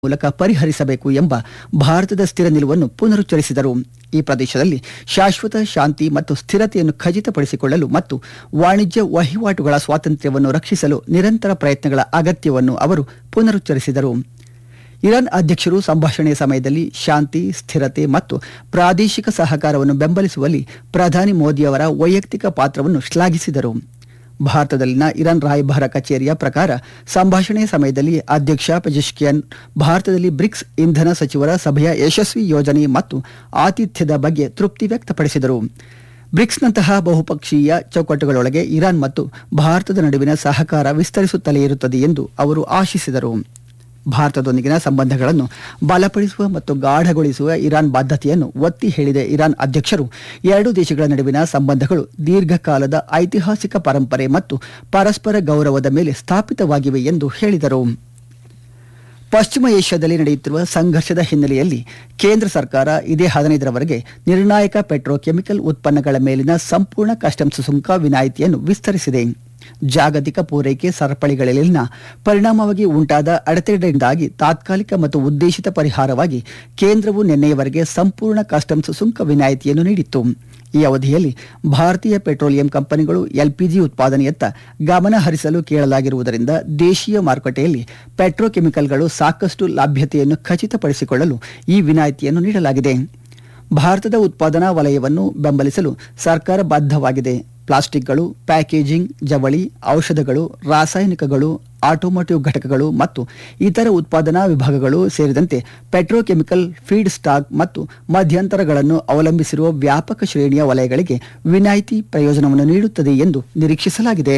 ಮೂಲಕ ಪರಿಹರಿಸಬೇಕು ಎಂಬ ಭಾರತದ ಸ್ಥಿರ ನಿಲುವನ್ನು ಪುನರುಚ್ಚರಿಸಿದರು ಈ ಪ್ರದೇಶದಲ್ಲಿ ಶಾಶ್ವತ ಶಾಂತಿ ಮತ್ತು ಸ್ಥಿರತೆಯನ್ನು ಖಚಿತಪಡಿಸಿಕೊಳ್ಳಲು ಮತ್ತು ವಾಣಿಜ್ಯ ವಹಿವಾಟುಗಳ ಸ್ವಾತಂತ್ರ್ಯವನ್ನು ರಕ್ಷಿಸಲು ನಿರಂತರ ಪ್ರಯತ್ನಗಳ ಅಗತ್ಯವನ್ನು ಅವರು ಪುನರುಚ್ಚರಿಸಿದರು ಇರಾನ್ ಅಧ್ಯಕ್ಷರು ಸಂಭಾಷಣೆಯ ಸಮಯದಲ್ಲಿ ಶಾಂತಿ ಸ್ಥಿರತೆ ಮತ್ತು ಪ್ರಾದೇಶಿಕ ಸಹಕಾರವನ್ನು ಬೆಂಬಲಿಸುವಲ್ಲಿ ಪ್ರಧಾನಿ ಮೋದಿಯವರ ವೈಯಕ್ತಿಕ ಪಾತ್ರವನ್ನು ಶ್ಲಾಘಿಸಿದರು ಭಾರತದಲ್ಲಿನ ಇರಾನ್ ರಾಯಭಾರ ಕಚೇರಿಯ ಪ್ರಕಾರ ಸಂಭಾಷಣೆಯ ಸಮಯದಲ್ಲಿ ಅಧ್ಯಕ್ಷ ಪೆಜಿಶ್ಕಿಯನ್ ಭಾರತದಲ್ಲಿ ಬ್ರಿಕ್ಸ್ ಇಂಧನ ಸಚಿವರ ಸಭೆಯ ಯಶಸ್ವಿ ಯೋಜನೆ ಮತ್ತು ಆತಿಥ್ಯದ ಬಗ್ಗೆ ತೃಪ್ತಿ ವ್ಯಕ್ತಪಡಿಸಿದರು ಬ್ರಿಕ್ಸ್ನಂತಹ ಬಹುಪಕ್ಷೀಯ ಚೌಕಟ್ಟುಗಳೊಳಗೆ ಇರಾನ್ ಮತ್ತು ಭಾರತದ ನಡುವಿನ ಸಹಕಾರ ವಿಸ್ತರಿಸುತ್ತಲೇ ಇರುತ್ತದೆ ಎಂದು ಅವರು ಆಶಿಸಿದರು ಭಾರತದೊಂದಿಗಿನ ಸಂಬಂಧಗಳನ್ನು ಬಲಪಡಿಸುವ ಮತ್ತು ಗಾಢಗೊಳಿಸುವ ಇರಾನ್ ಬಾಧ್ಯತೆಯನ್ನು ಒತ್ತಿ ಹೇಳಿದ ಇರಾನ್ ಅಧ್ಯಕ್ಷರು ಎರಡು ದೇಶಗಳ ನಡುವಿನ ಸಂಬಂಧಗಳು ದೀರ್ಘಕಾಲದ ಐತಿಹಾಸಿಕ ಪರಂಪರೆ ಮತ್ತು ಪರಸ್ಪರ ಗೌರವದ ಮೇಲೆ ಸ್ಥಾಪಿತವಾಗಿವೆ ಎಂದು ಹೇಳಿದರು ಪಶ್ಚಿಮ ಏಷ್ಯಾದಲ್ಲಿ ನಡೆಯುತ್ತಿರುವ ಸಂಘರ್ಷದ ಹಿನ್ನೆಲೆಯಲ್ಲಿ ಕೇಂದ್ರ ಸರ್ಕಾರ ಇದೇ ಹದಿನೈದರವರೆಗೆ ನಿರ್ಣಾಯಕ ಪೆಟ್ರೋಕೆಮಿಕಲ್ ಉತ್ಪನ್ನಗಳ ಮೇಲಿನ ಸಂಪೂರ್ಣ ಕಸ್ಟಮ್ಸ್ ಸುಂಕ ವಿನಾಯಿತಿಯನ್ನು ವಿಸ್ತರಿಸಿದೆ ಜಾಗತಿಕ ಪೂರೈಕೆ ಸರಪಳಿಗಳಲ್ಲಿನ ಪರಿಣಾಮವಾಗಿ ಉಂಟಾದ ಅಡೆತಡೆಯಿಂದಾಗಿ ತಾತ್ಕಾಲಿಕ ಮತ್ತು ಉದ್ದೇಶಿತ ಪರಿಹಾರವಾಗಿ ಕೇಂದ್ರವು ನಿನ್ನೆಯವರೆಗೆ ಸಂಪೂರ್ಣ ಕಸ್ಟಮ್ಸ್ ಸುಂಕ ವಿನಾಯಿತಿಯನ್ನು ನೀಡಿತ್ತು ಈ ಅವಧಿಯಲ್ಲಿ ಭಾರತೀಯ ಪೆಟ್ರೋಲಿಯಂ ಕಂಪನಿಗಳು ಎಲ್ಪಿಜಿ ಉತ್ಪಾದನೆಯತ್ತ ಗಮನ ಹರಿಸಲು ಕೇಳಲಾಗಿರುವುದರಿಂದ ದೇಶೀಯ ಮಾರುಕಟ್ಟೆಯಲ್ಲಿ ಪೆಟ್ರೋಕೆಮಿಕಲ್ಗಳು ಸಾಕಷ್ಟು ಲಭ್ಯತೆಯನ್ನು ಖಚಿತಪಡಿಸಿಕೊಳ್ಳಲು ಈ ವಿನಾಯಿತಿಯನ್ನು ನೀಡಲಾಗಿದೆ ಭಾರತದ ಉತ್ಪಾದನಾ ವಲಯವನ್ನು ಬೆಂಬಲಿಸಲು ಸರ್ಕಾರ ಬದ್ಧವಾಗಿದೆ ಪ್ಲಾಸ್ಟಿಕ್ಗಳು ಪ್ಯಾಕೇಜಿಂಗ್ ಜವಳಿ ಔಷಧಗಳು ರಾಸಾಯನಿಕಗಳು ಆಟೋಮೋಟಿವ್ ಘಟಕಗಳು ಮತ್ತು ಇತರ ಉತ್ಪಾದನಾ ವಿಭಾಗಗಳು ಸೇರಿದಂತೆ ಪೆಟ್ರೋಕೆಮಿಕಲ್ ಫೀಡ್ ಸ್ಟಾಕ್ ಮತ್ತು ಮಧ್ಯಂತರಗಳನ್ನು ಅವಲಂಬಿಸಿರುವ ವ್ಯಾಪಕ ಶ್ರೇಣಿಯ ವಲಯಗಳಿಗೆ ವಿನಾಯಿತಿ ಪ್ರಯೋಜನವನ್ನು ನೀಡುತ್ತದೆ ಎಂದು ನಿರೀಕ್ಷಿಸಲಾಗಿದೆ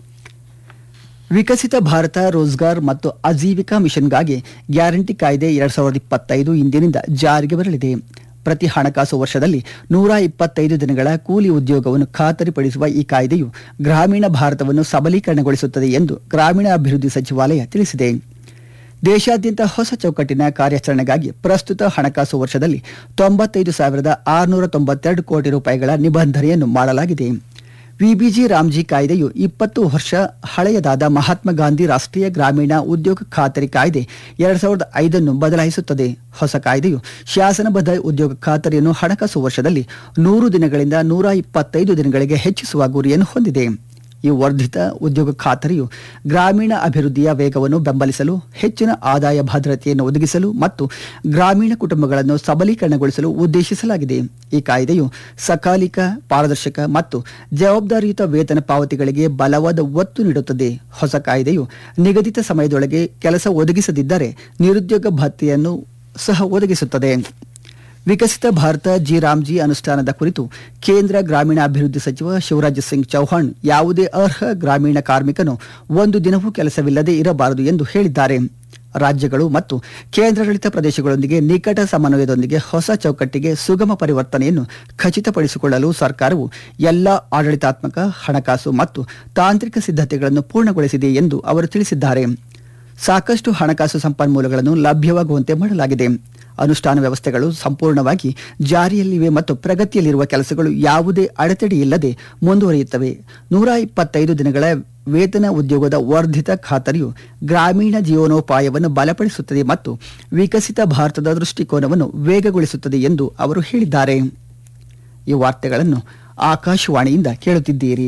ವಿಕಸಿತ ಭಾರತ ರೋಜ್ಗಾರ್ ಮತ್ತು ಆಜೀವಿಕಾ ಮಿಷನ್ಗಾಗಿ ಗ್ಯಾರಂಟಿ ಕಾಯ್ದೆ ಎರಡ್ ಸಾವಿರದ ಇಪ್ಪತ್ತೈದು ಇಂದಿನಿಂದ ಜಾರಿಗೆ ಬರಲಿದೆ ಪ್ರತಿ ಹಣಕಾಸು ವರ್ಷದಲ್ಲಿ ನೂರ ಇಪ್ಪತ್ತೈದು ದಿನಗಳ ಕೂಲಿ ಉದ್ಯೋಗವನ್ನು ಖಾತರಿಪಡಿಸುವ ಈ ಕಾಯ್ದೆಯು ಗ್ರಾಮೀಣ ಭಾರತವನ್ನು ಸಬಲೀಕರಣಗೊಳಿಸುತ್ತದೆ ಎಂದು ಗ್ರಾಮೀಣಾಭಿವೃದ್ಧಿ ಸಚಿವಾಲಯ ತಿಳಿಸಿದೆ ದೇಶಾದ್ಯಂತ ಹೊಸ ಚೌಕಟ್ಟಿನ ಕಾರ್ಯಾಚರಣೆಗಾಗಿ ಪ್ರಸ್ತುತ ಹಣಕಾಸು ವರ್ಷದಲ್ಲಿ ತೊಂಬತ್ತೈದು ಸಾವಿರದ ಆರುನೂರ ತೊಂಬತ್ತೆರಡು ಕೋಟಿ ರೂಪಾಯಿಗಳ ನಿಬಂಧನೆಯನ್ನು ಮಾಡಲಾಗಿದೆ ವಿಬಿಜಿ ರಾಮ್ಜಿ ಕಾಯ್ದೆಯು ಇಪ್ಪತ್ತು ವರ್ಷ ಹಳೆಯದಾದ ಮಹಾತ್ಮ ಗಾಂಧಿ ರಾಷ್ಟ್ರೀಯ ಗ್ರಾಮೀಣ ಉದ್ಯೋಗ ಖಾತರಿ ಕಾಯ್ದೆ ಎರಡ್ ಸಾವಿರದ ಐದನ್ನು ಬದಲಾಯಿಸುತ್ತದೆ ಹೊಸ ಕಾಯ್ದೆಯು ಶಾಸನಬದ್ಧ ಉದ್ಯೋಗ ಖಾತರಿಯನ್ನು ಹಣಕಾಸು ವರ್ಷದಲ್ಲಿ ನೂರು ದಿನಗಳಿಂದ ನೂರ ಇಪ್ಪತ್ತೈದು ದಿನಗಳಿಗೆ ಹೆಚ್ಚಿಸುವ ಗುರಿಯನ್ನು ಹೊಂದಿದೆ ಈ ವರ್ಧಿತ ಉದ್ಯೋಗ ಖಾತರಿಯು ಗ್ರಾಮೀಣ ಅಭಿವೃದ್ಧಿಯ ವೇಗವನ್ನು ಬೆಂಬಲಿಸಲು ಹೆಚ್ಚಿನ ಆದಾಯ ಭದ್ರತೆಯನ್ನು ಒದಗಿಸಲು ಮತ್ತು ಗ್ರಾಮೀಣ ಕುಟುಂಬಗಳನ್ನು ಸಬಲೀಕರಣಗೊಳಿಸಲು ಉದ್ದೇಶಿಸಲಾಗಿದೆ ಈ ಕಾಯ್ದೆಯು ಸಕಾಲಿಕ ಪಾರದರ್ಶಕ ಮತ್ತು ಜವಾಬ್ದಾರಿಯುತ ವೇತನ ಪಾವತಿಗಳಿಗೆ ಬಲವಾದ ಒತ್ತು ನೀಡುತ್ತದೆ ಹೊಸ ಕಾಯ್ದೆಯು ನಿಗದಿತ ಸಮಯದೊಳಗೆ ಕೆಲಸ ಒದಗಿಸದಿದ್ದರೆ ನಿರುದ್ಯೋಗ ಭತ್ಯೆಯನ್ನು ಸಹ ಒದಗಿಸುತ್ತದೆ ವಿಕಸಿತ ಭಾರತ ಜಿ ರಾಮ್ಜಿ ಅನುಷ್ಠಾನದ ಕುರಿತು ಕೇಂದ್ರ ಗ್ರಾಮೀಣಾಭಿವೃದ್ಧಿ ಸಚಿವ ಶಿವರಾಜ್ ಸಿಂಗ್ ಚೌಹಾಣ್ ಯಾವುದೇ ಅರ್ಹ ಗ್ರಾಮೀಣ ಕಾರ್ಮಿಕನು ಒಂದು ದಿನವೂ ಕೆಲಸವಿಲ್ಲದೆ ಇರಬಾರದು ಎಂದು ಹೇಳಿದ್ದಾರೆ ರಾಜ್ಯಗಳು ಮತ್ತು ಕೇಂದ್ರಾಡಳಿತ ಪ್ರದೇಶಗಳೊಂದಿಗೆ ನಿಕಟ ಸಮನ್ವಯದೊಂದಿಗೆ ಹೊಸ ಚೌಕಟ್ಟಿಗೆ ಸುಗಮ ಪರಿವರ್ತನೆಯನ್ನು ಖಚಿತಪಡಿಸಿಕೊಳ್ಳಲು ಸರ್ಕಾರವು ಎಲ್ಲ ಆಡಳಿತಾತ್ಮಕ ಹಣಕಾಸು ಮತ್ತು ತಾಂತ್ರಿಕ ಸಿದ್ಧತೆಗಳನ್ನು ಪೂರ್ಣಗೊಳಿಸಿದೆ ಎಂದು ಅವರು ತಿಳಿಸಿದ್ದಾರೆ ಸಾಕಷ್ಟು ಹಣಕಾಸು ಸಂಪನ್ಮೂಲಗಳನ್ನು ಲಭ್ಯವಾಗುವಂತೆ ಮಾಡಲಾಗಿದೆ ಅನುಷ್ಠಾನ ವ್ಯವಸ್ಥೆಗಳು ಸಂಪೂರ್ಣವಾಗಿ ಜಾರಿಯಲ್ಲಿವೆ ಮತ್ತು ಪ್ರಗತಿಯಲ್ಲಿರುವ ಕೆಲಸಗಳು ಯಾವುದೇ ಅಡೆತಡೆಯಿಲ್ಲದೆ ಮುಂದುವರಿಯುತ್ತವೆ ನೂರ ಇಪ್ಪತ್ತೈದು ದಿನಗಳ ವೇತನ ಉದ್ಯೋಗದ ವರ್ಧಿತ ಖಾತರಿಯು ಗ್ರಾಮೀಣ ಜೀವನೋಪಾಯವನ್ನು ಬಲಪಡಿಸುತ್ತದೆ ಮತ್ತು ವಿಕಸಿತ ಭಾರತದ ದೃಷ್ಟಿಕೋನವನ್ನು ವೇಗಗೊಳಿಸುತ್ತದೆ ಎಂದು ಅವರು ಹೇಳಿದ್ದಾರೆ ಈ ವಾರ್ತೆಗಳನ್ನು ಆಕಾಶವಾಣಿಯಿಂದ ಕೇಳುತ್ತಿದ್ದೀರಿ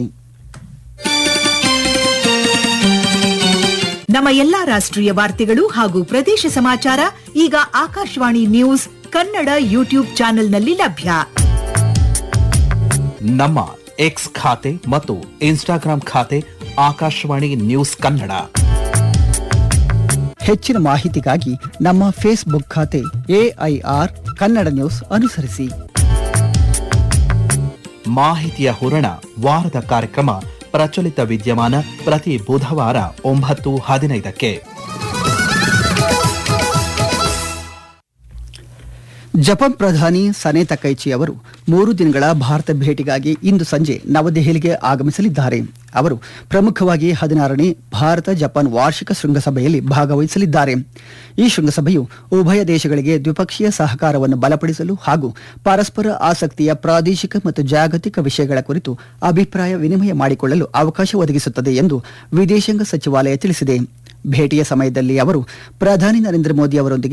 ನಮ್ಮ ಎಲ್ಲಾ ರಾಷ್ಟ್ರೀಯ ವಾರ್ತೆಗಳು ಹಾಗೂ ಪ್ರದೇಶ ಸಮಾಚಾರ ಈಗ ಆಕಾಶವಾಣಿ ನ್ಯೂಸ್ ಕನ್ನಡ ಯೂಟ್ಯೂಬ್ ಚಾನೆಲ್ನಲ್ಲಿ ಲಭ್ಯ ನಮ್ಮ ಎಕ್ಸ್ ಖಾತೆ ಮತ್ತು ಇನ್ಸ್ಟಾಗ್ರಾಂ ಖಾತೆ ಆಕಾಶವಾಣಿ ನ್ಯೂಸ್ ಕನ್ನಡ ಹೆಚ್ಚಿನ ಮಾಹಿತಿಗಾಗಿ ನಮ್ಮ ಫೇಸ್ಬುಕ್ ಖಾತೆ ಎಐಆರ್ ಕನ್ನಡ ನ್ಯೂಸ್ ಅನುಸರಿಸಿ ಮಾಹಿತಿಯ ಹೂರಣ ವಾರದ ಕಾರ್ಯಕ್ರಮ ಪ್ರಚಲಿತ ವಿದ್ಯಮಾನ ಪ್ರತಿ ಬುಧವಾರ ಒಂಬತ್ತು ಹದಿನೈದಕ್ಕೆ ಜಪಾನ್ ಪ್ರಧಾನಿ ಸನೆ ತಕೈಚಿ ಅವರು ಮೂರು ದಿನಗಳ ಭಾರತ ಭೇಟಿಗಾಗಿ ಇಂದು ಸಂಜೆ ನವದೆಹಲಿಗೆ ಆಗಮಿಸಲಿದ್ದಾರೆ ಅವರು ಪ್ರಮುಖವಾಗಿ ಹದಿನಾರನೇ ಭಾರತ ಜಪಾನ್ ವಾರ್ಷಿಕ ಶೃಂಗಸಭೆಯಲ್ಲಿ ಭಾಗವಹಿಸಲಿದ್ದಾರೆ ಈ ಶೃಂಗಸಭೆಯು ಉಭಯ ದೇಶಗಳಿಗೆ ದ್ವಿಪಕ್ಷೀಯ ಸಹಕಾರವನ್ನು ಬಲಪಡಿಸಲು ಹಾಗೂ ಪರಸ್ಪರ ಆಸಕ್ತಿಯ ಪ್ರಾದೇಶಿಕ ಮತ್ತು ಜಾಗತಿಕ ವಿಷಯಗಳ ಕುರಿತು ಅಭಿಪ್ರಾಯ ವಿನಿಮಯ ಮಾಡಿಕೊಳ್ಳಲು ಅವಕಾಶ ಒದಗಿಸುತ್ತದೆ ಎಂದು ವಿದೇಶಾಂಗ ಸಚಿವಾಲಯ ತಿಳಿಸಿದೆ ಭೇಟಿಯ ಸಮಯದಲ್ಲಿ ಅವರು ಪ್ರಧಾನಿ ನರೇಂದ್ರ ಮೋದಿ ಅವರೊಂದಿಗೆ